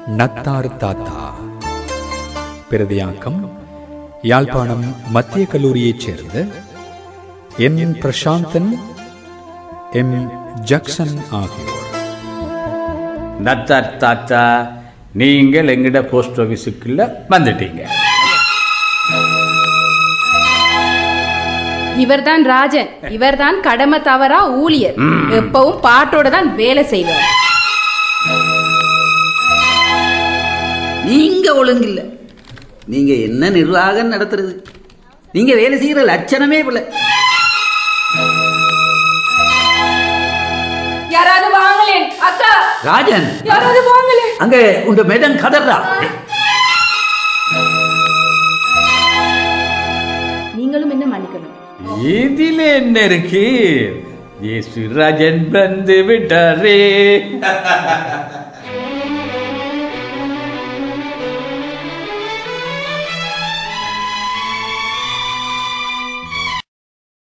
நத்தார் தாத்தா பிரதியாக்கம் யாழ்ப்பாணம் மத்திய கல்லூரியைச் சேர்ந்த என் பிரசாந்தன் எம் ஜக்சன் ஆகியோர் நத்தார் தாத்தா நீங்கள் எங்கிட்ட போஸ்ட் ஆஃபீஸுக்குள்ள வந்துட்டீங்க இவர்தான் ராஜன் இவர்தான் கடமை தவறா ஊழியர் எப்பவும் பாட்டோட தான் வேலை செய்வார் நீங்க ஒழுங்கில்ல நீங்க என்ன நிர்வாகம் நடத்துறது நீங்க வேலை செய்யற லட்சணமே பிள்ளை யாராவது வாங்கலேன் அக்கா ராஜன் யாராவது வாங்கலேன் அங்க உங்க மேடம் கதறா நீங்களும் என்ன மன்னிக்கணும் இதில் என்ன இருக்கு இயேசு ராஜன் வந்து விட்டாரே